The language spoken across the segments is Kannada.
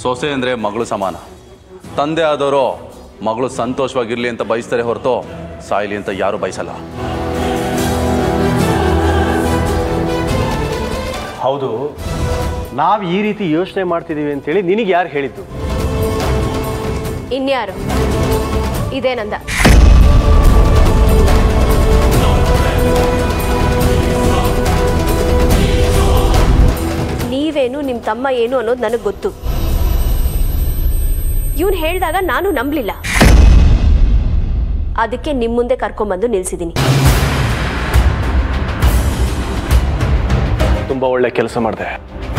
ಸೊಸೆ ಅಂದರೆ ಮಗಳು ಸಮಾನ ತಂದೆ ಆದವರು ಮಗಳು ಸಂತೋಷವಾಗಿರಲಿ ಅಂತ ಬಯಸ್ತಾರೆ ಹೊರತು ಸಾಯಲಿ ಅಂತ ಯಾರು ಬಯಸಲ್ಲ ಹೌದು ನಾವು ಈ ರೀತಿ ಯೋಚನೆ ಮಾಡ್ತಿದ್ದೀವಿ ಅಂತೇಳಿ ನಿನಗೆ ಯಾರು ಹೇಳಿದ್ದು ಇನ್ಯಾರು ಇದೇ ನಂದ ನೀವೇನು ನಿಮ್ಮ ತಮ್ಮ ಏನು ಅನ್ನೋದು ನನಗೆ ಗೊತ್ತು ಇವನು ಹೇಳಿದಾಗ ನಾನು ನಂಬಲಿಲ್ಲ ಅದಕ್ಕೆ ನಿಮ್ಮ ಮುಂದೆ ಕರ್ಕೊಂಬಂದು ನಿಲ್ಸಿದ್ದೀನಿ ತುಂಬ ಒಳ್ಳೆ ಕೆಲಸ ಮಾಡಿದೆ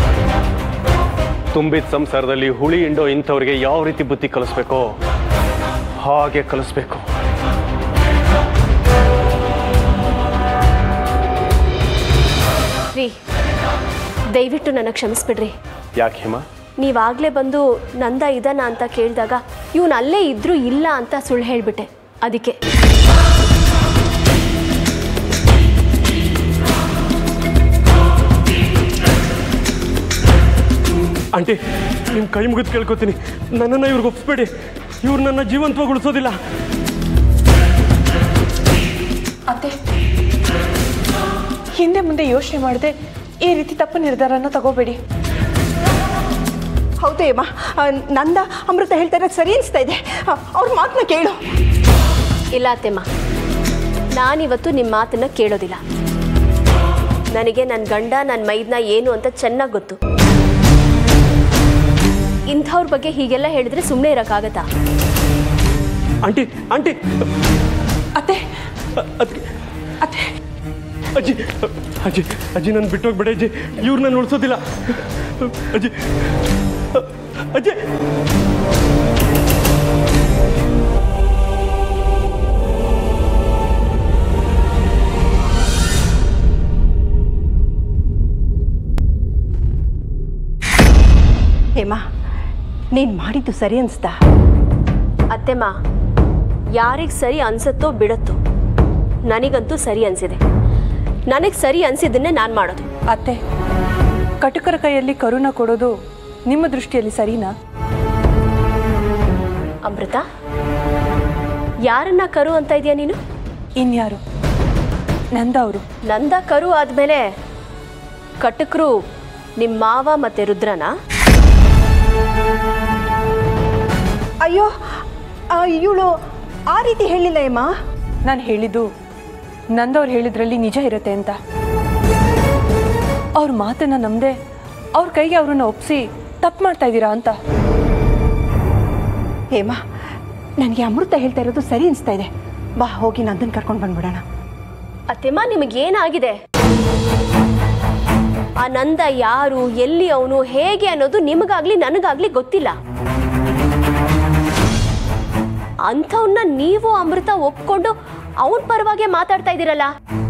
ತುಂಬಿದ ಸಂಸಾರದಲ್ಲಿ ಹುಳಿ ಹಿಂಡೋ ಇಂಥವ್ರಿಗೆ ಯಾವ ರೀತಿ ಬುದ್ಧಿ ಕಲಿಸ್ಬೇಕೋ ಹಾಗೆ ಕಲಿಸ್ಬೇಕು ರೀ ದಯವಿಟ್ಟು ನನಗೆ ಕ್ಷಮಿಸ್ಬಿಡ್ರಿ ಯಾಕೆ ಹೇಮ ನೀವಾಗಲೇ ಬಂದು ನಂದ ಇದನ ಅಂತ ಕೇಳಿದಾಗ ಇವನು ಅಲ್ಲೇ ಇದ್ರೂ ಇಲ್ಲ ಅಂತ ಸುಳ್ಳು ಹೇಳಿಬಿಟ್ಟೆ ಅದಕ್ಕೆ ಆಂಟಿ ನಿಮ್ಮ ಕೈ ಮುಗಿದು ಕೇಳ್ಕೊತೀನಿ ನನ್ನನ್ನು ಇವ್ರಿಗೆ ಒಪ್ಪಿಸ್ಬೇಡಿ ಇವ್ರು ನನ್ನ ಜೀವಂತವಾಗಿ ಉಳಿಸೋದಿಲ್ಲ ಅತ್ತೆ ಹಿಂದೆ ಮುಂದೆ ಯೋಚನೆ ಮಾಡದೆ ಈ ರೀತಿ ತಪ್ಪು ನಿರ್ಧಾರನ ತಗೋಬೇಡಿ ಹೌದು ಹೇಮ ಆ, ನಂದ ಅಮೃತ ಹೇಳ್ತಾ ಇರೋದು ಸರಿ ಅನಿಸ್ತಾ ಇದೆ ಆ, ಅವ್ರ ಮಾತನ್ನ ಕೇಳು ಇಲ್ಲ ಅತ್ತೆಮ್ಮ ನಾನಿವತ್ತು ನಿಮ್ಮ ಮಾತನ್ನ ಕೇಳೋದಿಲ್ಲ ನನಗೆ ನನ್ನ ಗಂಡ ನನ್ನ ಮೈದ್ನ ಏನು ಅಂತ ಚೆನ್ನಾಗಿ ಗೊತ್ತು ಇಂಥವ್ರ ಬಗ್ಗೆ ಹೀಗೆಲ್ಲ ಹೇಳಿದ್ರೆ ಸುಮ್ಮನೆ ಇರೋಕ್ಕಾಗತ್ತಾ ಆಂಟಿ ಆಂಟಿ ಅತ್ತೆ ಅದಕ್ಕೆ ಅತ್ತೆ ಅಜ್ಜಿ ಅಜ್ಜಿ ಅಜ್ಜಿ ನಾನು ಬಿಟ್ಟೋಗ್ಬೇಡ ಅಜ್ಜಿ ಇವ್ರು ನಾನು ಉಳಿಸೋದಿಲ್ಲ ಅಜ್ಜಿ ಅಜ್ಜಿ ಹೇಮ ನೀನು ಮಾಡಿದ್ದು ಸರಿ ಅನಿಸ್ತಾ ಅತ್ತೆಮ್ಮ ಯಾರಿಗೆ ಸರಿ ಅನ್ಸತ್ತೋ ಬಿಡತ್ತೋ ನನಗಂತೂ ಸರಿ ಅನ್ಸಿದೆ ನನಗೆ ಸರಿ ಅನ್ಸಿದ್ದನ್ನೇ ನಾನು ಮಾಡೋದು ಅತ್ತೆ ಕಟುಕರ ಕೈಯಲ್ಲಿ ಕರುಣ ಕೊಡೋದು ನಿಮ್ಮ ದೃಷ್ಟಿಯಲ್ಲಿ ಸರಿನಾ ಅಮೃತ ಯಾರನ್ನ ಕರು ಅಂತ ಇದೆಯಾ ನೀನು ಇನ್ಯಾರು ನಂದ ಅವರು ನಂದ ಕರು ಆದಮೇಲೆ ಕಟಕರು ನಿಮ್ಮ ಮಾವ ಮತ್ತೆ ರುದ್ರನ ಅಯ್ಯೋ ಇವಳು ಆ ರೀತಿ ಹೇಳಿಲ್ಲ ಹೇಮ ನಾನು ಹೇಳಿದ್ದು ನಂದವ್ರು ಹೇಳಿದ್ರಲ್ಲಿ ನಿಜ ಇರುತ್ತೆ ಅಂತ ಅವ್ರ ಮಾತನ್ನ ನಂಬದೆ ಅವ್ರ ಕೈಗೆ ಅವ್ರನ್ನ ಒಪ್ಸಿ ತಪ್ಪು ಮಾಡ್ತಾ ಇದ್ದೀರಾ ಅಂತ ಹೇಮ ನನಗೆ ಅಮೃತ ಹೇಳ್ತಾ ಇರೋದು ಸರಿ ಅನಿಸ್ತಾ ಇದೆ ಬಾ ಹೋಗಿ ನಂದನ್ ಕರ್ಕೊಂಡು ಬಂದ್ಬಿಡೋಣ ಅತ್ತೆಮ್ಮ ನಿಮಗೇನಾಗಿದೆ ಆ ನಂದ ಯಾರು ಎಲ್ಲಿ ಅವನು ಹೇಗೆ ಅನ್ನೋದು ನಿಮಗಾಗ್ಲಿ ನನಗಾಗ್ಲಿ ಗೊತ್ತಿಲ್ಲ ಅಂಥವನ್ನ ನೀವು ಅಮೃತ ಒಪ್ಕೊಂಡು ಅವನ ಪರವಾಗಿ ಮಾತಾಡ್ತಾ ಇದ್ದೀರಲ್ಲ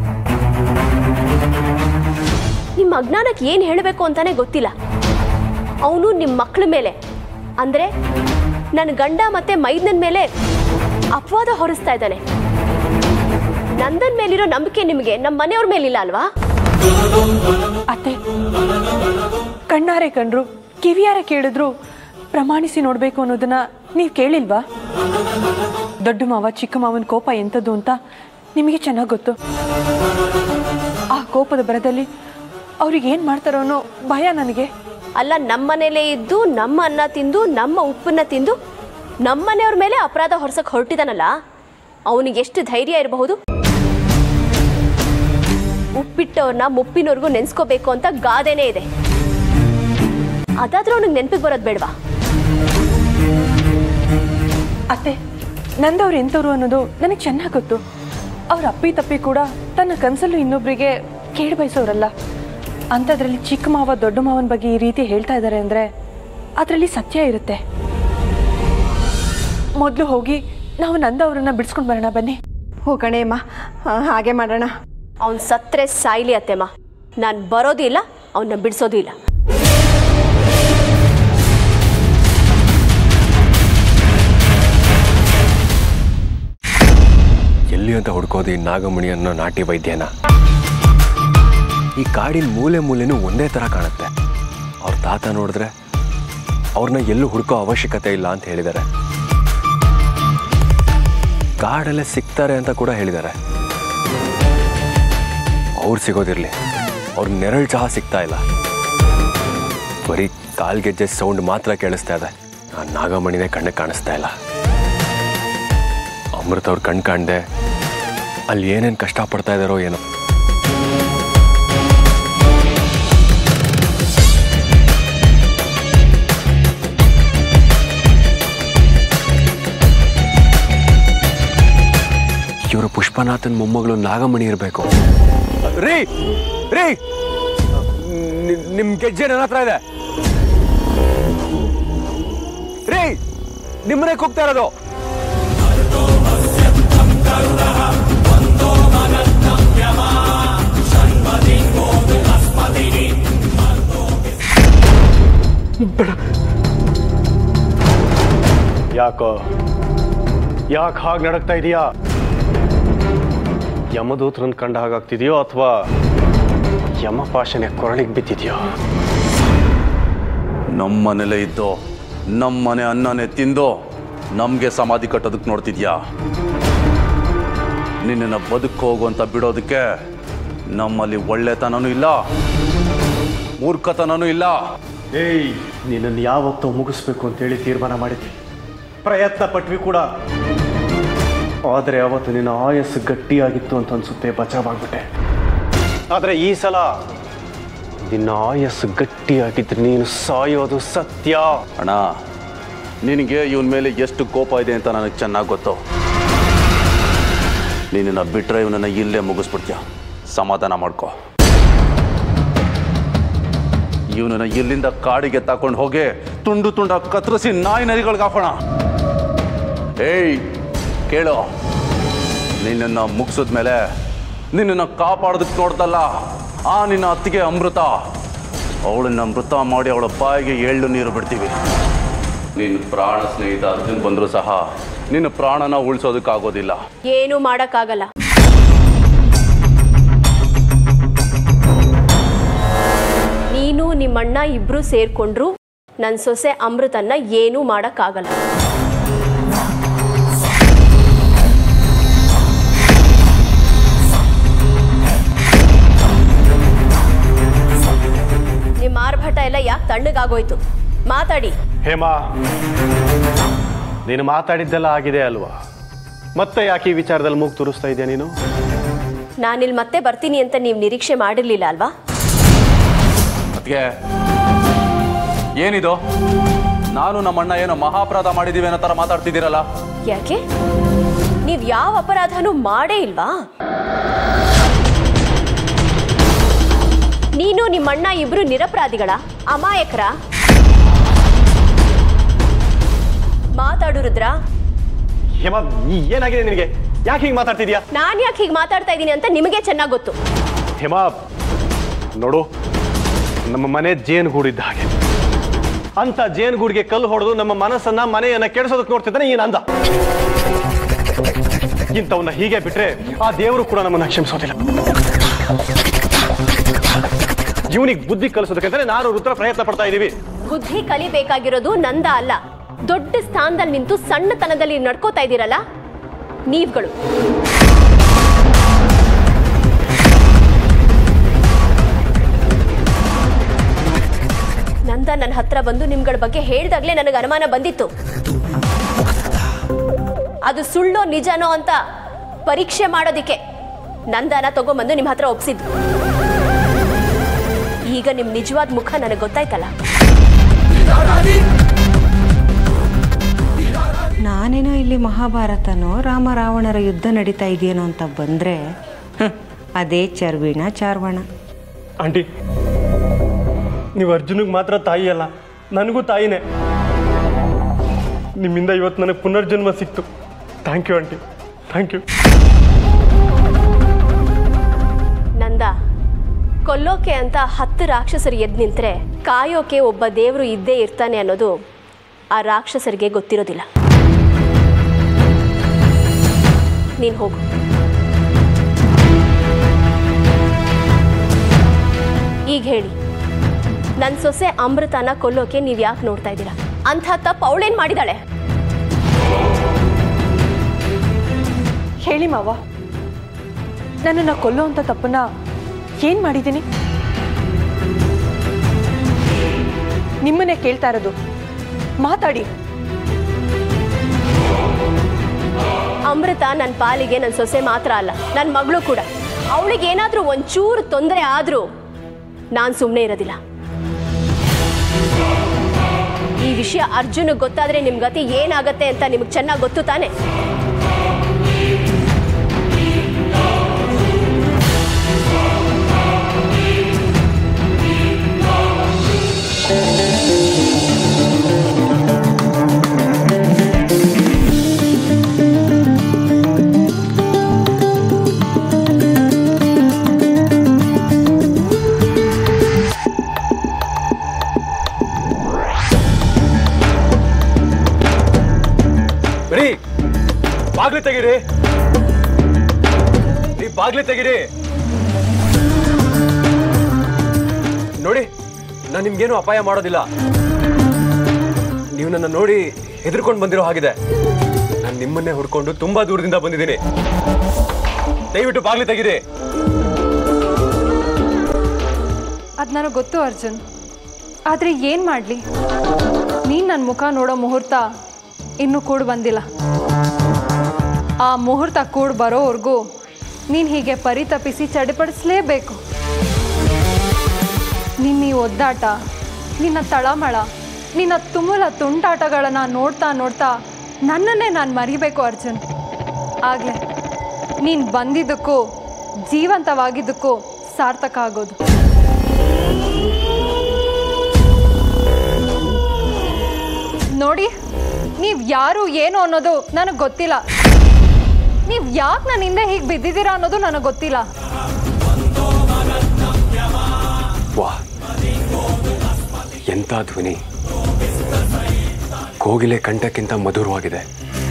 ನಿಮ್ಮ ಅಜ್ಞಾನಕ್ಕೆ ಏನು ಹೇಳಬೇಕು ಅಂತಾನೆ ಗೊತ್ತಿಲ್ಲ ಅವನು ನಿಮ್ಮ ಮಕ್ಕಳ ಮೇಲೆ ಅಂದ್ರೆ ನನ್ನ ಗಂಡ ಮತ್ತೆ ಮೈದನ ಮೇಲೆ ಅಪವಾದ ಹೊರಿಸ್ತಾ ಇದ್ದಾನೆ ನಂದನ್ ಮೇಲಿರೋ ನಂಬಿಕೆ ನಿಮಗೆ ನಮ್ಮ ಮನೆಯವ್ರ ಮೇಲಿಲ್ಲ ಅಲ್ವಾ ಅತ್ತೆ ಕಣ್ಣಾರೆ ಕಂಡ್ರು ಕಿವಿಯಾರೆ ಕೇಳಿದ್ರು ಪ್ರಮಾಣಿಸಿ ನೋಡ್ಬೇಕು ಅನ್ನೋದನ್ನ ನೀವು ಕೇಳಿಲ್ವಾ ದೊಡ್ಡ ಮಾವ ಚಿಕ್ಕ ಮಾವನ ಕೋಪ ಎಂಥದ್ದು ಅಂತ ನಿಮಗೆ ಚೆನ್ನಾಗಿ ಗೊತ್ತು ಆ ಕೋಪದ ಬರದಲ್ಲಿ ಅವ್ರಿಗೆ ಏನು ಮಾಡ್ತಾರೋ ಅನ್ನೋ ಭಯ ನನಗೆ ಅಲ್ಲ ನಮ್ಮ ಮನೇಲೇ ಇದ್ದು ನಮ್ಮ ಅನ್ನ ತಿಂದು ನಮ್ಮ ಉಪ್ಪನ್ನ ತಿಂದು ನಮ್ಮ ಮನೆಯವ್ರ ಮೇಲೆ ಅಪರಾಧ ಹೊರಸಕ್ ಹೊರಟಿದಾನಲ್ಲ ಅವನಿಗೆ ಎಷ್ಟು ಧೈರ್ಯ ಇರಬಹುದು ಉಪ್ಪಿಟ್ಟವ್ರನ್ನ ಮುಪ್ಪಿನವ್ರಿಗೂ ನೆನ್ಸ್ಕೋಬೇಕು ಅಂತ ಗಾದೆನೇ ಇದೆ ಅದಾದ್ರೂ ಅವನಿಗೆ ನೆನಪಿಗೆ ಬರೋದು ಬೇಡವಾ ಅತ್ತೆ ನಂದವ್ರು ಎಂಥವ್ರು ಅನ್ನೋದು ನನಗೆ ಚೆನ್ನಾಗಿ ಗೊತ್ತು ಅವ್ರ ಅಪ್ಪಿ ತಪ್ಪಿ ಕೂಡ ತನ್ನ ಕನಸಲ್ಲೂ ಇನ್ನೊಬ್ಬರಿಗೆ ಕೇಳಿ ಬಯಸೋರಲ್ಲ ಅಂಥದ್ರಲ್ಲಿ ಚಿಕ್ಕ ಮಾವ ದೊಡ್ಡ ಮಾವನ ಬಗ್ಗೆ ಈ ರೀತಿ ಹೇಳ್ತಾ ಇದ್ದಾರೆ ಅಂದರೆ ಅದರಲ್ಲಿ ಸತ್ಯ ಇರುತ್ತೆ ಮೊದಲು ಹೋಗಿ ನಾವು ನಂದ ಅವರನ್ನ ಬಿಡಿಸ್ಕೊಂಡು ಬರೋಣ ಬನ್ನಿ ಹೋಗಣೆ ಅಮ್ಮ ಆ, ಹಾಗೆ ಮಾಡೋಣ ಅವ್ನು ಸತ್ರೆ ಸಾಯ್ಲಿ ಅತ್ತೆಮ್ಮ ನಾನು ಬರೋದು ಇಲ್ಲ ಅವನ್ನ ಬಿಡಿಸೋದು ಇಲ್ಲ ಎಲ್ಲಿ ಅಂತ ಹುಡ್ಕೋದು ಈ ನಾಗಮಣಿ ಅನ್ನೋ ನಾಟಿ ವೈದ್ಯನ ಈ ಕಾಡಿನ ಮೂಲೆ ಮೂಲೆನೂ ಒಂದೇ ಥರ ಕಾಣುತ್ತೆ ಅವ್ರ ತಾತ ನೋಡಿದ್ರೆ ಅವ್ರನ್ನ ಎಲ್ಲೂ ಹುಡುಕೋ ಅವಶ್ಯಕತೆ ಇಲ್ಲ ಅಂತ ಹೇಳಿದ್ದಾರೆ ಕಾಡಲ್ಲೇ ಸಿಗ್ತಾರೆ ಅಂತ ಕೂಡ ಹೇಳಿದ್ದಾರೆ ಅವ್ರು ಸಿಗೋದಿರ್ಲಿ ಅವ್ರ ನೆರಳು ಚಹಾ ಸಿಗ್ತಾ ಇಲ್ಲ ಬರೀ ಕಾಲ್ಗೆಜ್ಜೆ ಸೌಂಡ್ ಮಾತ್ರ ಕೇಳಿಸ್ತಾ ಇದೆ ಆ ನಾಗಮಣಿನೇ ಕಣ್ಣಿಗೆ ಕಾಣಿಸ್ತಾ ಇಲ್ಲ ಅಮೃತ ಅವ್ರ ಕಣ್ ಕಾಣ್ದೆ ಅಲ್ಲಿ ಏನೇನು ಕಷ್ಟಪಡ್ತಾ ಇದ್ದಾರೋ ಏನೋ ಇವರು ಪುಷ್ಪನಾಥನ್ ಮೊಮ್ಮಗಳು ನಾಗಮಣಿ ಇರಬೇಕು ರೀ ರೀ ನಿ- ನಿಮ್ ಗೆಜ್ಜೆ ನನ್ನ ಹತ್ರ ಇದೆ ರೀ ನಿಮ್ಮನೆ ಕೂಗ್ತಾ ಇರೋದು ಯಾಕೋ ಯಾಕೆ ಹಾಗೆ ನಡಕ್ತಾ ಇದೀಯಾ ಯಮದೂತ್ರನ್ ಕಂಡ ಹಾಗಾಗ್ತಿದೆಯೋ ಅಥವಾ ಯಮಪಾಶನೆ ಕೊರಳಿಗೆ ಬಿದ್ದಿದೆಯೋ ನಮ್ಮನೇಲೇ ಇದ್ದು ನಮ್ಮನೆ ಅನ್ನನೇ ತಿಂದು ನಮಗೆ ಸಮಾಧಿ ಕಟ್ಟೋದಕ್ಕೆ ನೋಡ್ತಿದ್ಯಾ ನಿನ್ನನ್ನು ಬದುಕು ಹೋಗು ಅಂತ ಬಿಡೋದಕ್ಕೆ ನಮ್ಮಲ್ಲಿ ಒಳ್ಳೆತನನೂ ಇಲ್ಲ ಮೂರ್ಖತನನೂ ಇಲ್ಲ ಏಯ್ ನಿನ್ನನ್ನು ಯಾವತ್ತೋ ಮುಗಿಸ್ಬೇಕು ಅಂತೇಳಿ ತೀರ್ಮಾನ ಮಾಡಿದ್ವಿ ಪ್ರಯತ್ನ ಪಟ್ವಿ ಕೂಡ ಆದರೆ ಅವತ್ತು ನಿನ್ನ ಆಯಸ್ಸು ಗಟ್ಟಿಯಾಗಿತ್ತು ಅಂತ ಅನ್ಸುತ್ತೆ ಬಚಾವಾಗ್ಬಿಟ್ಟೆ ಆದರೆ ಈ ಸಲ ನಿನ್ನ ಆಯಸ್ಸು ಗಟ್ಟಿಯಾಗಿದ್ರೆ ನೀನು ಸಾಯೋದು ಸತ್ಯ ಅಣ್ಣ ನಿನಗೆ ಇವನ ಮೇಲೆ ಎಷ್ಟು ಕೋಪ ಇದೆ ಅಂತ ನನಗೆ ಚೆನ್ನಾಗಿ ಗೊತ್ತು ನೀನನ್ನ ಬಿಟ್ಟರೆ ಇವನನ್ನ ಇಲ್ಲೇ ಮುಗಿಸ್ಬಿಡ್ತೀಯ ಸಮಾಧಾನ ಮಾಡ್ಕೋ ಇವನನ್ನ ಇಲ್ಲಿಂದ ಕಾಡಿಗೆ ತಕೊಂಡು ಹೋಗಿ ತುಂಡು ತುಂಡ ಕತ್ತರಿಸಿ ನಾಯಿ ನರಿಗಳಿಗೆ ಹಾಕೋಣ ಏಯ್ ಕೇಳು ನಿನ್ನನ್ನು ಮುಗಿಸಿದ್ಮೇಲೆ ನಿನ್ನನ್ನು ಕಾಪಾಡೋದಕ್ಕೆ ನೋಡ್ದಲ್ಲ ಆ ನಿನ್ನ ಅತ್ತಿಗೆ ಅಮೃತ ಅವಳನ್ನ ಮೃತ ಮಾಡಿ ಅವಳ ಬಾಯಿಗೆ ಎಳ್ಳು ನೀರು ಬಿಡ್ತೀವಿ ನಿನ್ನ ಪ್ರಾಣ ಸ್ನೇಹಿತ ಅರ್ಜುನ್ ಬಂದರೂ ಸಹ ನಿನ್ನ ಪ್ರಾಣನ ಉಳಿಸೋದಕ್ಕಾಗೋದಿಲ್ಲ ಏನೂ ಮಾಡೋಕ್ಕಾಗಲ್ಲ ನೀನು ನಿಮ್ಮಣ್ಣ ಇಬ್ರು ಸೇರ್ಕೊಂಡ್ರು ನನ್ನ ಸೊಸೆ ಅಮೃತನ್ನ ಏನೂ ಮಾಡೋಕ್ಕಾಗಲ್ಲ ನಿಮ್ಮ ಆರ್ಭಟ ಎಲ್ಲ ಯಾಕೆ ತಣ್ಣಗಾಗೋಯ್ತು ಮಾತಾಡಿ ಹೇಮಾ ನೀನು ಮಾತಾಡಿದ್ದೆಲ್ಲ ಆಗಿದೆ ಅಲ್ವಾ ಮತ್ತೆ ಯಾಕೆ ಈ ವಿಚಾರದಲ್ಲಿ ಮೂಗು ತುರಿಸ್ತಾ ಇದೆಯಾ ನೀನು ನಾನಿಲ್ಲಿ ಮತ್ತೆ ಬರ್ತೀನಿ ಅಂತ ನೀವು ನಿರೀಕ್ಷೆ ಮಾಡಿರ್ಲಿಲ್ಲ ಅಲ್ವಾ ಅದಕ್ಕೆ ಏನಿದು ನಾನು ನಮ್ಮಣ್ಣ ಏನೋ ಮಹಾಪರಾಧ ಮಾಡಿದೀವಿ ಅನ್ನೋ ಥರ ಮಾತಾಡ್ತಿದ್ದೀರಲ್ಲ ಯಾಕೆ ನೀವು ಯಾವ ಅಪರಾಧನೂ ಮಾಡೇ ಇಲ್ವಾ ನೀನು ನಿಮ್ಮಣ್ಣ ಇಬ್ರು ನಿರಪರಾಧಿಗಳ ಅಮಾಯಕರ ಮಾತಾಡು ರುದ್ರ ಹೇಮಾ ಈ- ಏನಾಗಿದೆ ನಿನಗೆ ಯಾಕೆ ಹೀಗೆ ಮಾತಾಡ್ತಿದ್ಯಾ ನಾನು ಯಾಕೆ ಹೀಗೆ ಮಾತಾಡ್ತಾ ಇದ್ದೀನಿ ಅಂತ ನಿಮಗೆ ಚೆನ್ನಾಗಿ ಗೊತ್ತು ಹೇಮಾ ನೋಡು ನಮ್ಮ ಮನೆ ಜೇನುಗೂಡಿದ್ದ ಹಾಗೆ ಅಂತ ಜೇನುಗೂಡಿಗೆ ಕಲ್ಲು ಹೊಡೆದು ನಮ್ಮ ಮನಸ್ಸನ್ನ ಮನೆಯನ್ನ ಕೆಡಿಸೋದಕ್ಕೆ ನೋಡ್ತಿದ್ದಾನೆ ಈ ನಂದ ಇಂಥವನ್ನ ಹೀಗೆ ಬಿಟ್ರೆ ಆ ದೇವರು ಕೂಡ ನಮ್ಮನ್ನ ಕ್ಷಮಿಸೋದಿಲ್ಲ ಇವನಿಗೆ ಬುದ್ಧಿ ಕಲಿಸೋದಕ್ಕಂತಾನೆ ನಾನು ರುದ್ರ ಪ್ರಯತ್ನ ಪಡ್ತಾ ಇದ್ದೀವಿ ಬುದ್ಧಿ ಕಲಿಬೇಕಾಗಿರೋದು ನಂದ ಅಲ್ಲ ದೊಡ್ಡ ಸ್ಥಾನದಲ್ಲಿ ನಿಂತು ಸಣ್ಣತನದಲ್ಲಿ ನಡ್ಕೋತಾ ಇದ್ದೀರಲ್ಲ ನೀವುಗಳು ನಂದ ನನ್ನ ಹತ್ರ ಬಂದು ನಿಮ್ಗಳ ಬಗ್ಗೆ ಹೇಳ್ದಾಗ್ಲೇ ನನಗೆ ಅನುಮಾನ ಬಂದಿತ್ತು ಅದು ಸುಳ್ಳೋ ನಿಜನೋ ಅಂತ ಪರೀಕ್ಷೆ ಮಾಡೋದಿಕ್ಕೆ ನಂದನ ತಗೊಂಬಂದು ನಿಮ್ಮ ಹತ್ರ ಒಪ್ಸಿದ್ದು ಈಗ ನಿಮ್ ನಿಜವಾದ ಮುಖ ನನಗೆ ಗೊತ್ತಾಯ್ತಲ್ಲ ನಾನೇನೋ ಇಲ್ಲಿ ಮಹಾಭಾರತನೋ ರಾಮ ರಾವಣರ ಯುದ್ಧ ನಡೀತಾ ಇದೆಯೇನೋ ಅಂತ ಬಂದರೆ ಅದೇ ಚರ್ವಿಣ ಚಾರ್ವಣ ಆಂಟಿ ನೀವು ಅರ್ಜುನಿಗೆ ಮಾತ್ರ ತಾಯಿ ಅಲ್ಲ ನನಗೂ ತಾಯಿನೇ ನಿಮ್ಮಿಂದ ಇವತ್ತು ನನಗೆ ಪುನರ್ಜನ್ಮ ಸಿಕ್ತು thank you aunty thank you ನಂದ ಕೊಲ್ಲೋಕೆ ಅಂತ ಹತ್ತು ರಾಕ್ಷಸರು ಎದ್ದು ನಿಂತ್ರೆ ಕಾಯೋಕೆ ಒಬ್ಬ ದೇವರು ಇದ್ದೇ ಇರ್ತಾನೆ ಅನ್ನೋದು ಆ ರಾಕ್ಷಸರಿಗೆ ಗೊತ್ತಿರೋದಿಲ್ಲ ನೀನು ಹೋಗು ಈಗ ಹೇಳಿ ನನ್ನ ಸೊಸೆ ಅಮೃತನ ಕೊಲ್ಲೋಕೆ ನೀವು ಯಾಕೆ ನೋಡ್ತಾ ಇದ್ದೀರಾ ಅಂಥ ತಪ್ಪು ಅವಳೇನು ಮಾಡಿದಾಳೆ ಹೇಳಿ ಮಾವ ನನ್ನನ್ನು ಕೊಲ್ಲುವಂಥ ತಪ್ಪನ್ನ ಏನು ಮಾಡಿದ್ದೀನಿ ನಿಮ್ಮನ್ನೇ ಕೇಳ್ತಾ ಇರೋದು ಮಾತಾಡಿ ಅಮೃತ ನನ್ನ ಪಾಲಿಗೆ ನನ್ನ ಸೊಸೆ ಮಾತ್ರ ಅಲ್ಲ ನನ್ನ ಮಗಳು ಕೂಡ ಅವಳಿಗೆ ಏನಾದರೂ ಒಂಚೂರು ತೊಂದರೆ ಆದರೂ ನಾನು ಸುಮ್ಮನೆ ಇರೋದಿಲ್ಲ ಈ ವಿಷಯ ಅರ್ಜುನ್ ಗೊತ್ತಾದ್ರೆ ನಿಮ್ ಗತಿ ಏನಾಗತ್ತೆ ಅಂತ ನಿಮ್ಗೆ ಚೆನ್ನಾಗಿ ಗೊತ್ತು ತಾನೆ ರೀ ಬಾಗ್ಲಿ ತೆಗೀರಿ ರೀ ಬಾಗ್ಲಿ ತೆಗೀರಿ ನೋಡಿ ನಾನು ನಿಮ್ಗೇನು ಅಪಾಯ ಮಾಡೋದಿಲ್ಲ ನೀವು ನನ್ನ ನೋಡಿ ಹೆದರ್ಕೊಂಡು ಬಂದಿರೋ ಹಾಗಿದೆ ನಾನು ನಿಮ್ಮನ್ನೇ ಹುಡ್ಕೊಂಡು ತುಂಬಾ ದೂರದಿಂದ ಬಂದಿದ್ದೀನಿ ದಯವಿಟ್ಟು ಬಾಗ್ಲಿ ತೆಗೀರಿ ಅದು ನನಗೆ ಗೊತ್ತು ಅರ್ಜುನ್ ಆದರೆ ಏನು ಮಾಡಲಿ ನೀನು ನನ್ನ ಮುಖ ನೋಡೋ ಮುಹೂರ್ತ ಇನ್ನೂ ಕೂಡ ಬಂದಿಲ್ಲ ಆ ಮುಹೂರ್ತ ಕೂಡ ಬರೋವರೆಗೂ ನೀನು ಹೀಗೆ ಪರಿತಪಿಸಿ ಚಡಿಪಡಿಸಲೇಬೇಕು ನಿನ್ನ ಈ ಒದ್ದಾಟ ನಿನ್ನ ತಳಮಳ ನಿನ್ನ ತುಮುಲ ತುಂಟಾಟಗಳನ್ನು ನೋಡ್ತಾ ನೋಡ್ತಾ ನನ್ನನ್ನೇ ನಾನು ಮರಿಬೇಕು ಅರ್ಜುನ್ ಆಗಲೇ ನೀನು ಬಂದಿದ್ದಕ್ಕೂ ಜೀವಂತವಾಗಿದ್ದಕ್ಕೂ ಸಾರ್ಥಕ ಆಗೋದು ನೋಡಿ ನೀವು ಯಾರು ಏನು ಅನ್ನೋದು ನನಗೆ ಗೊತ್ತಿಲ್ಲ ನೀವು ಯಾಕೆ ನನ್ನ ಹಿಂದೆ ಹೀಗೆ ಬಿದ್ದಿದ್ದೀರಾ ಅನ್ನೋದು ನನಗೆ ಗೊತ್ತಿಲ್ಲ ವಾ ಎಂಥ ಧ್ವನಿ ಕೋಗಿಲೆ ಕಂಠಕ್ಕಿಂತ ಮಧುರವಾಗಿದೆ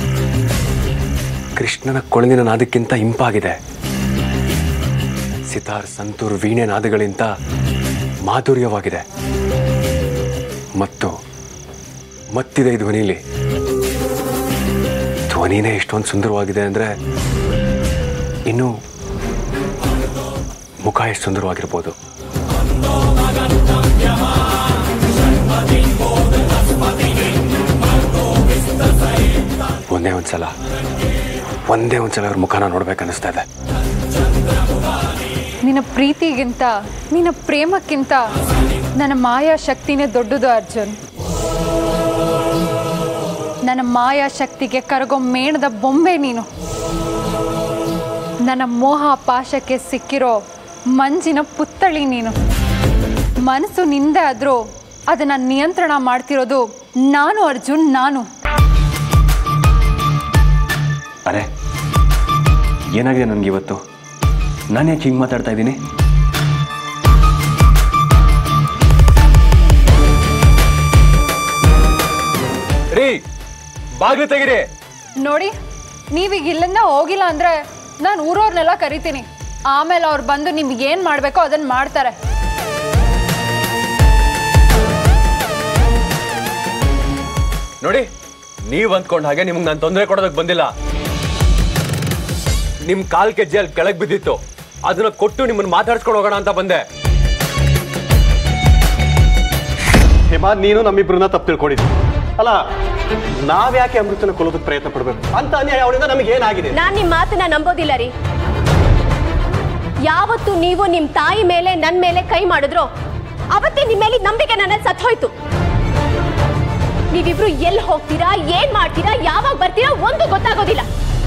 ಕೃಷ್ಣನ ಕೊಳಲಿನ ನಾದಕ್ಕಿಂತ ಇಂಪಾಗಿದೆ ಸಿತಾರ್ ಸಂತೂರ್ ವೀಣೆ ನಾದಗಳಿಂದ ಮಾಧುರ್ಯವಾಗಿದೆ ಮತ್ತು ಮತ್ತಿದೆ ಈ ಧ್ವನಿಲಿ ಧ್ವನಿನೇ ಇಷ್ಟೊಂದು ಸುಂದರವಾಗಿದೆ ಅಂದರೆ ಇನ್ನು ಮುಖ ಎಷ್ಟು ಸುಂದರವಾಗಿರ್ಬೋದು ಒಂದೇ ಒಂದ್ಸಲ ಒಂದೇ ಒಂದ್ಸಲ ಅವ್ರ ಮುಖನ ನೋಡ್ಬೇಕನ್ನಿಸ್ತಾ ಇದೆ ನಿನ್ನ ಪ್ರೀತಿಗಿಂತ ನಿನ್ನ ಪ್ರೇಮಕ್ಕಿಂತ ನನ್ನ ಮಾಯಾ ಶಕ್ತಿನೇ ದೊಡ್ಡದು ಅರ್ಜುನ್ ನನ್ನ ಮಾಯಾ ಶಕ್ತಿಗೆ ಕರಗೋ ಮೇಣದ ಬೊಂಬೆ ನೀನು ನನ್ನ ಮೋಹ ಪಾಶಕ್ಕೆ ಸಿಕ್ಕಿರೋ ಮಂಜಿನ ಪುತ್ತಳಿ ನೀನು ಮನಸ್ಸು ನಿಂದೆ ಆದರೂ ಅದನ್ನು ನಿಯಂತ್ರಣ ಮಾಡ್ತಿರೋದು ನಾನು ಅರ್ಜುನ್ ನಾನು ಅರೆ ಏನಾಗಿದೆ ನನಗೆ ಇವತ್ತು ನಾನು ಯಾಕೆ ಹಿಂಗೆ ಮಾತಾಡ್ತಾ ಇದ್ದೀನಿ ರೀ ಬಾಗಿಲು ತೆಗಿರಿ ನೋಡಿ ನೀವೀಗ ಇಲ್ಲಿಂದ ಹೋಗಿಲ್ಲ ಅಂದರೆ ನಾನು ಊರವ್ರನ್ನೆಲ್ಲ ಕರಿತೀನಿ ಆಮೇಲೆ ಅವ್ರು ಬಂದು ನಿಮ್ಗೆ ಏನು ಮಾಡಬೇಕೋ ಅದನ್ನು ಮಾಡ್ತಾರೆ ನೋಡಿ ನೀವು ಅಂದ್ಕೊಂಡ ಹಾಗೆ ನಿಮ್ಗೆ ನಾನು ತೊಂದರೆ ಕೊಡೋದಕ್ಕೆ ಬಂದಿಲ್ಲ ನಿಮ್ಮ ಕಾಲ್ ಕೆಜ್ಜೆ ಅಲ್ಲಿ ಕೆಳಗೆ ಬಿದ್ದಿತ್ತು ಅದನ್ನ ಕೊಟ್ಟು ನಿಮ್ಮನ್ನ ಮಾತಾಡ್ಸ್ಕೊಂಡು ಹೋಗೋಣ ಅಂತ ಬಂದೆ ಹೇಮಾ ನೀನು ನಮ್ಮಿಬ್ರನ್ನ ತಪ್ಪು ತಿಳ್ಕೊಂಡಿದ್ವಿ ಅಲ್ಲ ನಾವ್ಯಾಕೆ ಅಮೃತನ ಕೊಲ್ಲೋದಕ್ಕೆ ಪ್ರಯತ್ನ ಪಡ್ಬೇಕು ಅಂತ ಅನ್ಯಾಯ ಅವಳಿಂದ ನಮಗೆ ಏನಾಗಿದೆ ನಾನ್ ನಿಮ್ ಮಾತನ್ನ ನಂಬೋದಿಲ್ಲ ರೀ ಯಾವತ್ತು ನೀವು ನಿಮ್ ತಾಯಿ ಮೇಲೆ ನನ್ ಮೇಲೆ ಕೈ ಮಾಡಿದ್ರೋ ಅವತ್ತೇ ನಿಮ್ ಮೇಲೆ ನಂಬಿಕೆ ನನ್ನ ಸತ್ತೋಯ್ತು ನೀವಿಬ್ರು ಎಲ್ಲಿ ಹೋಗ್ತೀರಾ ಏನ್ ಮಾಡ್ತೀರಾ ಯಾವಾಗ ಬರ್ತೀರಾ ಒಂದು ಗೊತ್ತಾಗೋದಿಲ್ಲ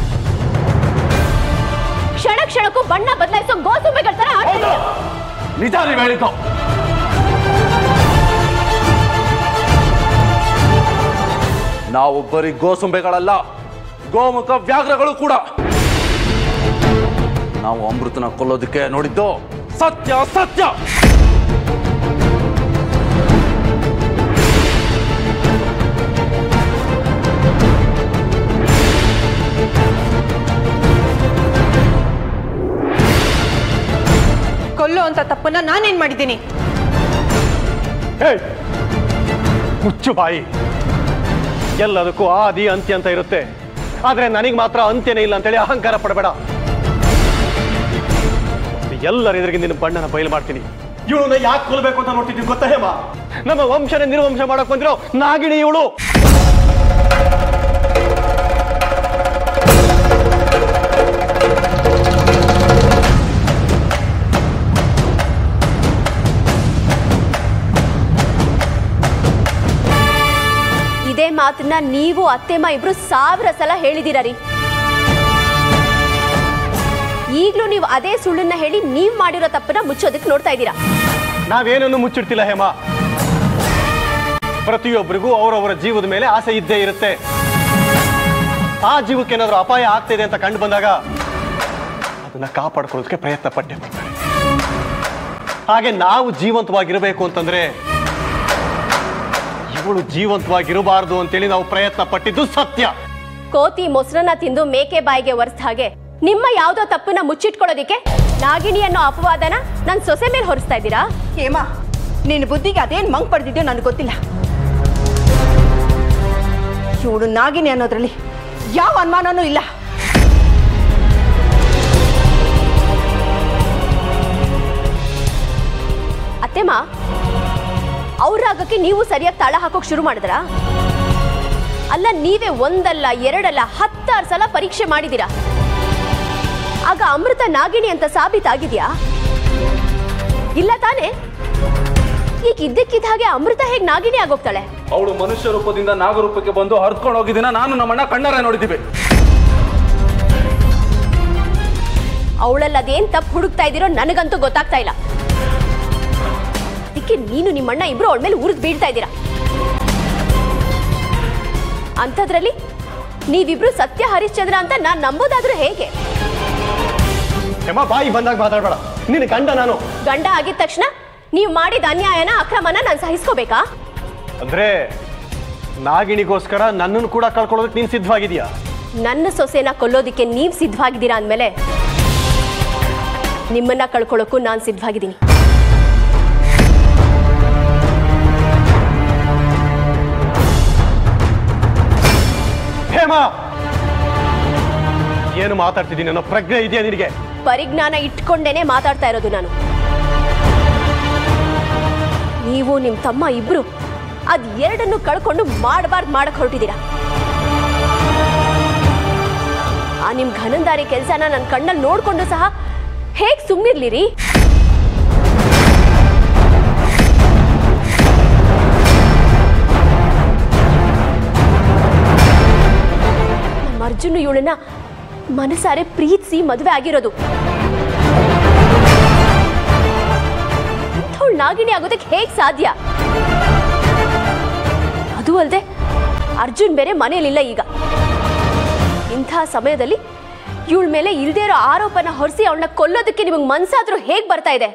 ಕ್ಷಣ ಕ್ಷಣಕ್ಕೂ ಬಣ್ಣ ಬದಲಾಯಿಸೋ ಗೋಸುಂಬೆಗಳ ತರ ಆಡ್ತಿದೀಯ. ನಿಜ ನೀವು ಹೇಳಿದ್ದು ನಾವು ಬರೀ ಗೋಸುಂಬೆಗಳಲ್ಲ ಗೋಮುಖ ವ್ಯಾಘ್ರಗಳು ಕೂಡ ನಾವು ಅಮೃತನ ಕೊಲ್ಲೋದಕ್ಕೆ ನೋಡಿದ್ದು ಸತ್ಯ ಸತ್ಯ ಕೊಲ್ಲೋ ಅಂತ ತಪ್ಪನ್ನ ನಾನೇನ್ ಮಾಡಿದ್ದೀನಿ ಹೇಯ್! ಮುಚ್ಚು ಬಾಯಿ ಎಲ್ಲದಕ್ಕೂ ಆದಿ ಅಂತ್ಯ ಅಂತ ಇರುತ್ತೆ ಆದ್ರೆ ನನಗೆ ಮಾತ್ರ ಅಂತ್ಯನೇ ಇಲ್ಲ ಅಂತೇಳಿ ಅಹಂಕಾರ ಪಡಬೇಡ ಎಲ್ಲರ ಎದುರಿಗೆ ನಿನ್ನ ಬಣ್ಣನ ಬಯಲು ಮಾಡ್ತೀನಿ ಇವಳನ್ನ ಯಾಕೆ ಕೊಲ್ಬೇಕು ಅಂತ ನೋಡ್ತಿದ್ದೀನಿ ಗೊತ್ತಾ ಹೇಮ ನಮ್ಮ ವಂಶನ ನಿರ್ವಂಶ ಮಾಡಕ್ ಬಂದಿರೋ ನಾಗಿಣಿ ಇವಳು ಇದೇ ಮಾತನ್ನ ನೀವು ಅತ್ತೆಮ್ಮ ಇಬ್ರು ಸಾವಿರ ಸಲ ಹೇಳಿದೀರ ರೀ ಈಗ್ಲೂ ನೀವು ಅದೇ ಸುಳ್ಳನ್ನ ಹೇಳಿ ನೀವ್ ಮಾಡಿರೋ ತಪ್ಪನ್ನ ಮುಚ್ಚೋದಕ್ಕೆ ನೋಡ್ತಾ ಇದ್ದೀರಾ ನಾವೇನನ್ನು ಮುಚ್ಚಿಡ್ತಿಲ್ಲ ಹೇಮ ಪ್ರತಿಯೊಬ್ಬರಿಗೂ ಅವರವರ ಜೀವದ ಮೇಲೆ ಆಸೆ ಇದ್ದೇ ಇರುತ್ತೆ ಆ ಜೀವಕ್ಕೆ ಏನಾದರೂ ಅಪಾಯ ಆಗ್ತಿದೆ ಅಂತ ಕಂಡು ಬಂದಾಗ ಅದನ್ನ ಕಾಪಾಡ್ಕೊಳ್ಳೋದಕ್ಕೆ ಪ್ರಯತ್ನ ಪಟ್ಟೆ ಪಡ್ತಾರೆ ಹಾಗೆ ನಾವು ಜೀವಂತವಾಗಿರಬೇಕು ಅಂತಂದ್ರೆ ಇವಳು ಜೀವಂತವಾಗಿರಬಾರ್ದು ಅಂತೇಳಿ ನಾವು ಪ್ರಯತ್ನ ಪಟ್ಟಿದ್ದು ಸತ್ಯ ಕೋತಿ ಮೊಸರನ್ನ ತಿಂದು ಮೇಕೆ ಬಾಯಿಗೆ ಒರೆಸ್ದ ಹಾಗೆ ನಿಮ್ಮ ಯಾವ್ದೋ ತಪ್ಪನ್ನ ಮುಚ್ಚಿಟ್ಕೊಳ್ಳೋದಿಕ್ಕೆ ನಾಗಿಣಿ ಅನ್ನೋ ಅಪವಾದನ ನನ್ ಸೊಸೆ ಮೇಲೆ ಹೊರಿಸ್ತಾ ಇದ್ದೀರಾ ಹೇಮ ನಿನ್ನ ಬುದ್ಧಿಗೆ ಅದೇನು ಮಂಗ್ ಪಡೆದಿದ್ಯೋ ನನಗೆ ಗೊತ್ತಿಲ್ಲ ಇವಳು ನಾಗಿನಿ ಅನ್ನೋದ್ರಲ್ಲಿ ಯಾವ ಅನುಮಾನನೂ ಇಲ್ಲ ಅತ್ತೆಮ್ಮ ಅವ್ರ ರಾಗಕ್ಕೆ ನೀವು ಸರಿಯಾಗಿ ತಾಳ ಹಾಕೋಕ್ ಶುರು ಮಾಡಿದ್ರಾ ಅಲ್ಲ ನೀವೇ ಒಂದಲ್ಲ ಎರಡಲ್ಲ ಹತ್ತಾರು ಸಲ ಪರೀಕ್ಷೆ ಮಾಡಿದೀರಾ ಆಗ ಅಮೃತ ನಾಗಿಣಿ ಅಂತ ಸಾಬೀತಾಗಿದ್ಯಾ ಇಲ್ಲ ತಾನೇ ಈಗ ಇದ್ದಕ್ಕಿದ್ದ ಹಾಗೆ ಅಮೃತ ಹೇಗೆ ನಾಗಿಣಿ ಆಗೋಗ್ತಾಳೆ ಅವಳು ಮನುಷ್ಯ ರೂಪದಿಂದ ನಾಗರೂಪಕ್ಕೆ ಬಂದು ಹರ್ಕೊಂಡು ಹೋಗಿದ್ದೀನ ನಾನು ನಮ್ಮಣ್ಣ ಕಣ್ಣಾರೆ ನೋಡಿದ್ದೀವಿ ಅವಳಲ್ಲಿ ಅದೇನ್ ತಪ್ಪು ಹುಡುಕ್ತಾ ಇದ್ದೀರೋ ನನಗಂತೂ ಗೊತ್ತಾಗ್ತಾ ಇಲ್ಲ ಅದಕ್ಕೆ ನೀನು ನಿಮ್ಮಣ್ಣ ಇಬ್ರು ಅವಳ ಮೇಲೆ ಉರಿದು ಬೀಳ್ತಾ ಇದ್ದೀರಾ ಅಂಥದ್ರಲ್ಲಿ ನೀವಿಬ್ರು ಸತ್ಯ ಹರಿಶ್ಚಂದ್ರ ಅಂತ ನಾನ್ ನಂಬೋದಾದ್ರೂ ಹೇಗೆ ಹೇಮ ಬಾಯಿ ಬಂದಾಗ ಮಾತಾಡಬೇಡ ನಿನ್ನ ಗಂಡ ನಾನು ಗಂಡ ಆಗಿದ ತಕ್ಷಣ ನೀವು ಮಾಡಿದ ಅನ್ಯಾಯನ ಅಕ್ರಮನ ನಾನು ಸಹಿಸ್ಕೋಬೇಕಾ ಅಂದ್ರೆ ನಾಗಿಣಿಗೋಸ್ಕರ ನನ್ನನ್ನು ಕೂಡ ಕಳ್ಕೊಳ್ಳೋದಕ್ಕೆ ನೀನು ಸಿದ್ಧವಾಗಿದೆಯಾ ನನ್ನ ಸೊಸೆನ ಕೊಲ್ಲೋದಿಕ್ಕೆ ನೀವು ಸಿದ್ಧವಾಗಿದ್ದೀರಾ ಅಂದಮೇಲೆ ನಿಮ್ಮನ್ನ ಕಳ್ಕೊಳ್ಳೋಕ್ಕೂ ನಾನು ಸಿದ್ಧವಾಗಿದ್ದೀನಿ ಹೇಮ ಏನು ಮಾತಾಡ್ತಿದ್ದೀನಿ ಅನ್ನೋ ಪ್ರಜ್ಞೆ ಇದೆಯಾ ನಿನಗೆ ಪರಿಜ್ಞಾನ ಇಟ್ಕೊಂಡೇನೆ ಮಾತಾಡ್ತಾ ಇರೋದು ನಾನು ನೀವು ನಿಮ್ಮ ತಮ್ಮ ಇಬ್ರು ಅದ್ ಎರಡನ್ನು ಕಳ್ಕೊಂಡು ಮಾಡಬಾರ್ದು ಮಾಡಕ್ ಹೊರಟಿದ್ದೀರಾ ಆ ನಿಮ್ ಘನಂದಾರಿ ಕೆಲಸನ ನನ್ನ ಕಣ್ಣಲ್ಲಿ ನೋಡ್ಕೊಂಡು ಸಹ ಹೇಗ್ ಸುಮ್ಮಿರ್ಲಿರಿ ನಮ್ಮ ಅರ್ಜುನ್ ಇವಳನ್ನ ಮನಸಾರೆ ಪ್ರೀತಿಸಿ ಮದುವೆ ಆಗಿರೋದು ಇಂಥವ್ಳ್ ನಾಗಿಣಿ ಆಗೋದಕ್ಕೆ ಹೇಗ್ ಸಾಧ್ಯ ಅದು ಅಲ್ಲದೆ ಅರ್ಜುನ್ ಬೇರೆ ಮನೆಯಲ್ಲಿಲ್ಲ ಈಗ ಇಂಥ ಸಮಯದಲ್ಲಿ ಇವಳ ಮೇಲೆ ಇಲ್ದೇ ಇರೋ ಆರೋಪನ ಹೊರಿಸಿ ಅವಳನ್ನ ಕೊಲ್ಲೋದಕ್ಕೆ ನಿಮಗೆ ಮನ್ಸಾದ್ರೂ ಹೇಗ್ ಬರ್ತಾ ಇದೆ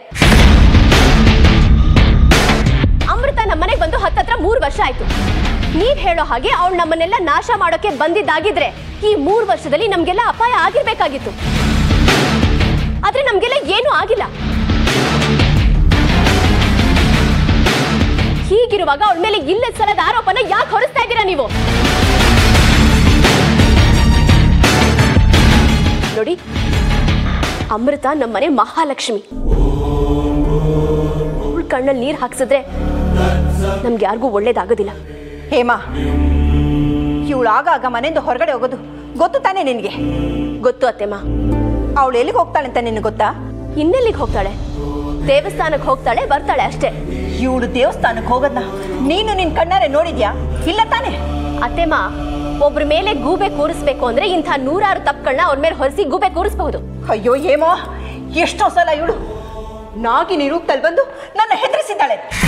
ಅಮೃತ ನಮ್ಮನೆಗೆ ಬಂದು ಹತ್ತತ್ರ ಮೂರು ವರ್ಷ ಆಯ್ತು ನೀವ್ ಹೇಳೋ ಹಾಗೆ ಅವಳು ನಮ್ಮನ್ನೆಲ್ಲ ನಾಶ ಮಾಡೋಕೆ ಬಂದಿದ್ದಾಗಿದ್ರೆ ಈ ಮೂರು ವರ್ಷದಲ್ಲಿ ನಮ್ಗೆಲ್ಲ ಅಪಾಯ ಆಗಿರ್ಬೇಕಾಗಿತ್ತು ಆದ್ರೆ ನಮ್ಗೆಲ್ಲ ಏನೂ ಆಗಿಲ್ಲ ಹೀಗಿರುವಾಗ ಅವಳ ಮೇಲೆ ಇಲ್ಲದ ಸಲದ ಆರೋಪನ ಯಾಕೆ ಹೊರಿಸ್ತಾ ಇದ್ದೀರಾ ನೀವು ನೋಡಿ ಅಮೃತ ನಮ್ಮನೆ ಮಹಾಲಕ್ಷ್ಮಿ ಅವಳ ಕಣ್ಣಲ್ಲಿ ನೀರು ಹಾಕ್ಸಿದ್ರೆ ನಮ್ಗೆ ಯಾರಿಗೂ ಒಳ್ಳೇದಾಗೋದಿಲ್ಲ ಹೇಮ ಇವಳು ಆಗಾಗ ಮನೆಯಿಂದ ಹೊರಗಡೆ ಹೋಗೋದು ಗೊತ್ತು ತಾನೇ ನಿನಗೆ ಗೊತ್ತು ಅತ್ತೆಮ್ಮ ಅವಳು ಎಲ್ಲಿಗೆ ಹೋಗ್ತಾಳೆ ಅಂತ ನಿನಗೆ ಗೊತ್ತಾ ಇನ್ನೆಲ್ಲಿಗೆ ಹೋಗ್ತಾಳೆ ದೇವಸ್ಥಾನಕ್ಕೆ ಹೋಗ್ತಾಳೆ ಬರ್ತಾಳೆ ಅಷ್ಟೇ ಇವಳು ದೇವಸ್ಥಾನಕ್ಕೆ ಹೋಗೋದನ್ನ ನೀನು ನಿನ್ನ ಕಣ್ಣಾರೆ ನೋಡಿದ್ಯಾ ಇಲ್ಲ ತಾನೇ ಅತ್ತೆಮ್ಮ ಒಬ್ರ ಮೇಲೆ ಗೂಬೆ ಕೂರಿಸ್ಬೇಕು ಅಂದ್ರೆ ಇಂಥ ನೂರಾರು ತಪ್ಪುಗಳನ್ನ ಅವ್ರ ಮೇಲೆ ಹೊರಿಸಿ ಗೂಬೆ ಕೂರಿಸಬಹುದು ಅಯ್ಯೋ ಏಮೋ ಎಷ್ಟೋ ಸಲ ಇವಳು ನಾಗಿನಿ ರೂಪದಲ್ಲಿ ಬಂದು ನನ್ನ ಹೆದರಿಸಿದ್ದಾಳೆ